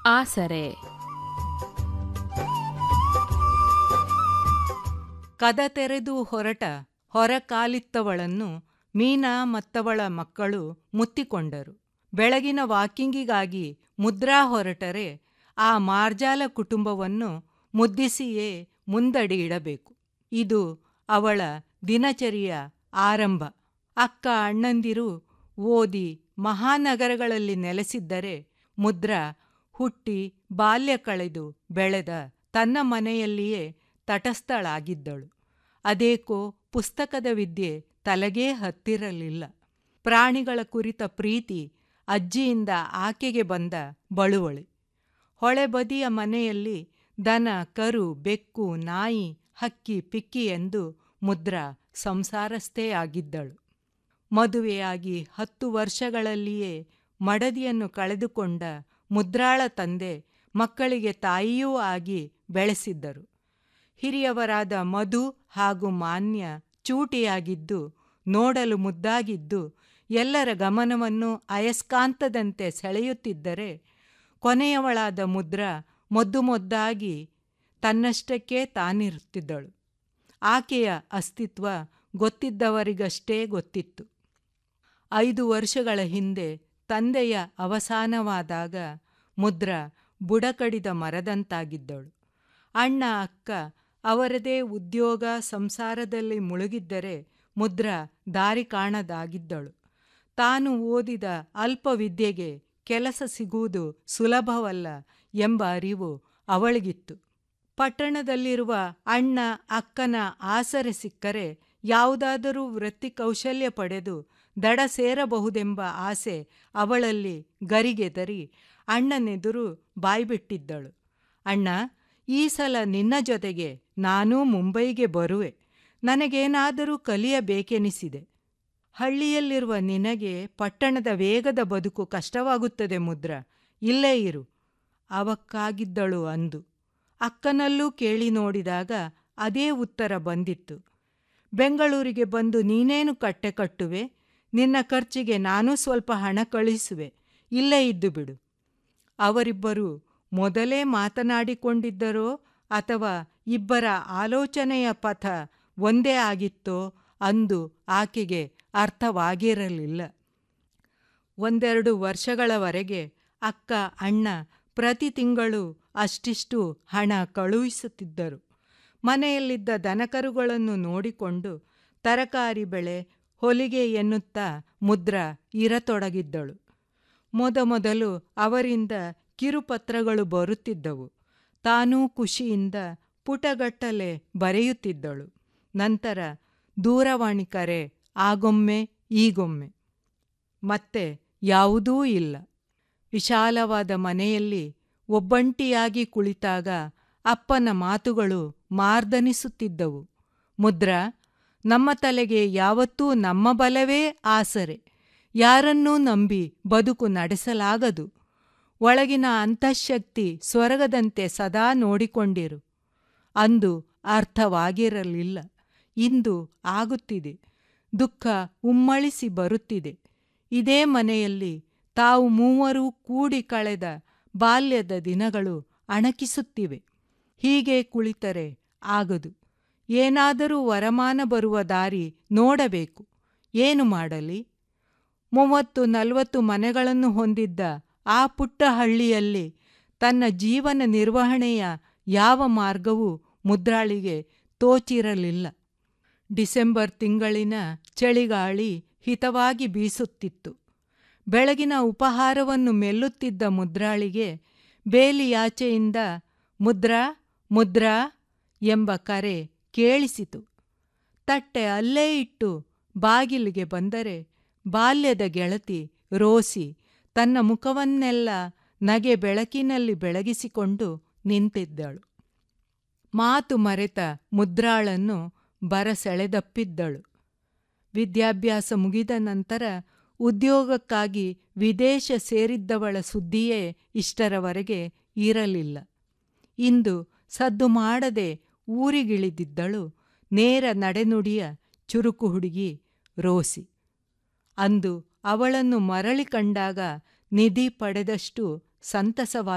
ಆಸರೆ ಕದ ತೆರೆದು ಹೊರಟ ಹೊರ ಕಾಲಿತ್ತವಳನ್ನು ಮೀನಾ ಮತ್ತವಳ ಮಕ್ಕಳು ಮುತ್ತಿಕೊಂಡರು ಬೆಳಗಿನ ವಾಕಿಂಗಿಗಾಗಿ ಮುದ್ರಾ ಹೊರಟರೆ ಆ ಮಾರ್ಜಾಲ ಕುಟುಂಬವನ್ನು ಮುದ್ದಿಸಿಯೇ ಮುಂದಡಿ ಇಡಬೇಕು ಇದು ಅವಳ ದಿನಚರಿಯ ಆರಂಭ ಅಕ್ಕ ಅಣ್ಣಂದಿರು ಓದಿ ಮಹಾನಗರಗಳಲ್ಲಿ ನೆಲೆಸಿದ್ದರೆ ಮುದ್ರಾ ಹುಟ್ಟಿ ಬಾಲ್ಯ ಕಳೆದು ಬೆಳೆದ ತನ್ನ ಮನೆಯಲ್ಲಿಯೇ ತಟಸ್ಥಳಾಗಿದ್ದಳು ಅದೇಕೋ ಪುಸ್ತಕದ ವಿದ್ಯೆ ತಲೆಗೇ ಹತ್ತಿರಲಿಲ್ಲ ಪ್ರಾಣಿಗಳ ಕುರಿತ ಪ್ರೀತಿ ಅಜ್ಜಿಯಿಂದ ಆಕೆಗೆ ಬಂದ ಬಳುವಳಿ ಹೊಳೆ ಬದಿಯ ಮನೆಯಲ್ಲಿ ದನ ಕರು ಬೆಕ್ಕು ನಾಯಿ ಹಕ್ಕಿ ಪಿಕ್ಕಿ ಎಂದು ಮುದ್ರಾ ಸಂಸಾರಸ್ಥೇ ಆಗಿದ್ದಳು ಮದುವೆಯಾಗಿ ಹತ್ತು ವರ್ಷಗಳಲ್ಲಿಯೇ ಮಡದಿಯನ್ನು ಕಳೆದುಕೊಂಡ ಮುದ್ರಾಳ ತಂದೆ ಮಕ್ಕಳಿಗೆ ತಾಯಿಯೂ ಆಗಿ ಬೆಳೆಸಿದ್ದರು ಹಿರಿಯವರಾದ ಮಧು ಹಾಗೂ ಮಾನ್ಯ ಚೂಟಿಯಾಗಿದ್ದು ನೋಡಲು ಮುದ್ದಾಗಿದ್ದು ಎಲ್ಲರ ಗಮನವನ್ನು ಅಯಸ್ಕಾಂತದಂತೆ ಸೆಳೆಯುತ್ತಿದ್ದರೆ ಕೊನೆಯವಳಾದ ಮುದ್ರಾ ಮೊದ್ದು ಮೊದ್ದಾಗಿ ತನ್ನಷ್ಟಕ್ಕೆ ತಾನಿರುತ್ತಿದ್ದಳು ಆಕೆಯ ಅಸ್ತಿತ್ವ ಗೊತ್ತಿದ್ದವರಿಗಷ್ಟೇ ಗೊತ್ತಿತ್ತು ಐದು ವರ್ಷಗಳ ಹಿಂದೆ ತಂದೆಯ ಅವಸಾನವಾದಾಗ ಮುದ್ರಾ ಬುಡಕಡಿದ ಮರದಂತಾಗಿದ್ದಳು ಅಣ್ಣ ಅಕ್ಕ ಅವರದೇ ಉದ್ಯೋಗ ಸಂಸಾರದಲ್ಲಿ ಮುಳುಗಿದ್ದರೆ ಮುದ್ರಾ ದಾರಿ ಕಾಣದಾಗಿದ್ದಳು ತಾನು ಓದಿದ ಅಲ್ಪ ವಿದ್ಯೆಗೆ ಕೆಲಸ ಸಿಗುವುದು ಸುಲಭವಲ್ಲ ಎಂಬ ಅರಿವು ಅವಳಿಗಿತ್ತು ಪಟ್ಟಣದಲ್ಲಿರುವ ಅಣ್ಣ ಅಕ್ಕನ ಆಸರೆ ಸಿಕ್ಕರೆ ಯಾವುದಾದರೂ ವೃತ್ತಿ ಕೌಶಲ್ಯ ಪಡೆದು ದಡ ಸೇರಬಹುದೆಂಬ ಆಸೆ ಅವಳಲ್ಲಿ ಗರಿಗೆದರಿ ಅಣ್ಣನೆದುರು ಬಾಯ್ಬಿಟ್ಟಿದ್ದಳು ಅಣ್ಣ ಈ ಸಲ ನಿನ್ನ ಜೊತೆಗೆ ನಾನೂ ಮುಂಬೈಗೆ ಬರುವೆ ನನಗೇನಾದರೂ ಕಲಿಯಬೇಕೆನಿಸಿದೆ ಹಳ್ಳಿಯಲ್ಲಿರುವ ನಿನಗೆ ಪಟ್ಟಣದ ವೇಗದ ಬದುಕು ಕಷ್ಟವಾಗುತ್ತದೆ ಮುದ್ರಾ ಇಲ್ಲೇ ಇರು ಅವಕ್ಕಾಗಿದ್ದಳು ಅಂದು ಅಕ್ಕನಲ್ಲೂ ಕೇಳಿ ನೋಡಿದಾಗ ಅದೇ ಉತ್ತರ ಬಂದಿತ್ತು ಬೆಂಗಳೂರಿಗೆ ಬಂದು ನೀನೇನು ಕಟ್ಟೆ ಕಟ್ಟುವೆ ನಿನ್ನ ಖರ್ಚಿಗೆ ನಾನೂ ಸ್ವಲ್ಪ ಹಣ ಕಳಿಸುವೆ ಇಲ್ಲೇ ಇದ್ದು ಬಿಡು ಅವರಿಬ್ಬರು ಮೊದಲೇ ಮಾತನಾಡಿಕೊಂಡಿದ್ದರೋ ಅಥವಾ ಇಬ್ಬರ ಆಲೋಚನೆಯ ಪಥ ಒಂದೇ ಆಗಿತ್ತೋ ಅಂದು ಆಕೆಗೆ ಅರ್ಥವಾಗಿರಲಿಲ್ಲ ಒಂದೆರಡು ವರ್ಷಗಳವರೆಗೆ ಅಕ್ಕ ಅಣ್ಣ ಪ್ರತಿ ತಿಂಗಳು ಅಷ್ಟಿಷ್ಟು ಹಣ ಕಳುಹಿಸುತ್ತಿದ್ದರು ಮನೆಯಲ್ಲಿದ್ದ ದನಕರುಗಳನ್ನು ನೋಡಿಕೊಂಡು ತರಕಾರಿ ಬೆಳೆ ಹೊಲಿಗೆ ಎನ್ನುತ್ತಾ ಮುದ್ರಾ ಇರತೊಡಗಿದ್ದಳು ಮೊದಮೊದಲು ಅವರಿಂದ ಕಿರುಪತ್ರಗಳು ಬರುತ್ತಿದ್ದವು ತಾನೂ ಖುಷಿಯಿಂದ ಪುಟಗಟ್ಟಲೆ ಬರೆಯುತ್ತಿದ್ದಳು ನಂತರ ದೂರವಾಣಿ ಕರೆ ಆಗೊಮ್ಮೆ ಈಗೊಮ್ಮೆ ಮತ್ತೆ ಯಾವುದೂ ಇಲ್ಲ ವಿಶಾಲವಾದ ಮನೆಯಲ್ಲಿ ಒಬ್ಬಂಟಿಯಾಗಿ ಕುಳಿತಾಗ ಅಪ್ಪನ ಮಾತುಗಳು ಮಾರ್ದನಿಸುತ್ತಿದ್ದವು ಮುದ್ರಾ ನಮ್ಮ ತಲೆಗೆ ಯಾವತ್ತೂ ನಮ್ಮ ಬಲವೇ ಆಸರೆ ಯಾರನ್ನೂ ನಂಬಿ ಬದುಕು ನಡೆಸಲಾಗದು ಒಳಗಿನ ಅಂತಃಶಕ್ತಿ ಸ್ವರ್ಗದಂತೆ ಸದಾ ನೋಡಿಕೊಂಡಿರು ಅಂದು ಅರ್ಥವಾಗಿರಲಿಲ್ಲ ಇಂದು ಆಗುತ್ತಿದೆ ದುಃಖ ಉಮ್ಮಳಿಸಿ ಬರುತ್ತಿದೆ ಇದೇ ಮನೆಯಲ್ಲಿ ತಾವು ಮೂವರೂ ಕೂಡಿ ಕಳೆದ ಬಾಲ್ಯದ ದಿನಗಳು ಅಣಕಿಸುತ್ತಿವೆ ಹೀಗೆ ಕುಳಿತರೆ ಆಗದು ಏನಾದರೂ ವರಮಾನ ಬರುವ ದಾರಿ ನೋಡಬೇಕು ಏನು ಮಾಡಲಿ ಮೂವತ್ತು ನಲವತ್ತು ಮನೆಗಳನ್ನು ಹೊಂದಿದ್ದ ಆ ಪುಟ್ಟ ಹಳ್ಳಿಯಲ್ಲಿ ತನ್ನ ಜೀವನ ನಿರ್ವಹಣೆಯ ಯಾವ ಮಾರ್ಗವೂ ಮುದ್ರಾಳಿಗೆ ತೋಚಿರಲಿಲ್ಲ ಡಿಸೆಂಬರ್ ತಿಂಗಳಿನ ಚಳಿಗಾಳಿ ಹಿತವಾಗಿ ಬೀಸುತ್ತಿತ್ತು ಬೆಳಗಿನ ಉಪಹಾರವನ್ನು ಮೆಲ್ಲುತ್ತಿದ್ದ ಮುದ್ರಾಳಿಗೆ ಬೇಲಿಯಾಚೆಯಿಂದ ಮುದ್ರಾ ಮುದ್ರಾ ಎಂಬ ಕರೆ ಕೇಳಿಸಿತು ತಟ್ಟೆ ಅಲ್ಲೇ ಇಟ್ಟು ಬಾಗಿಲಿಗೆ ಬಂದರೆ ಬಾಲ್ಯದ ಗೆಳತಿ ರೋಸಿ ತನ್ನ ಮುಖವನ್ನೆಲ್ಲ ನಗೆ ಬೆಳಕಿನಲ್ಲಿ ಬೆಳಗಿಸಿಕೊಂಡು ನಿಂತಿದ್ದಳು ಮಾತು ಮರೆತ ಮುದ್ರಾಳನ್ನು ಬರಸೆಳೆದಪ್ಪಿದ್ದಳು ವಿದ್ಯಾಭ್ಯಾಸ ಮುಗಿದ ನಂತರ ಉದ್ಯೋಗಕ್ಕಾಗಿ ವಿದೇಶ ಸೇರಿದ್ದವಳ ಸುದ್ದಿಯೇ ಇಷ್ಟರವರೆಗೆ ಇರಲಿಲ್ಲ ಇಂದು ಸದ್ದು ಮಾಡದೆ ಊರಿಗಿಳಿದಿದ್ದಳು ನೇರ ನಡೆನುಡಿಯ ಚುರುಕು ಹುಡುಗಿ ರೋಸಿ ಅಂದು ಅವಳನ್ನು ಮರಳಿ ಕಂಡಾಗ ನಿಧಿ ಪಡೆದಷ್ಟು ಸಂತಸವಾ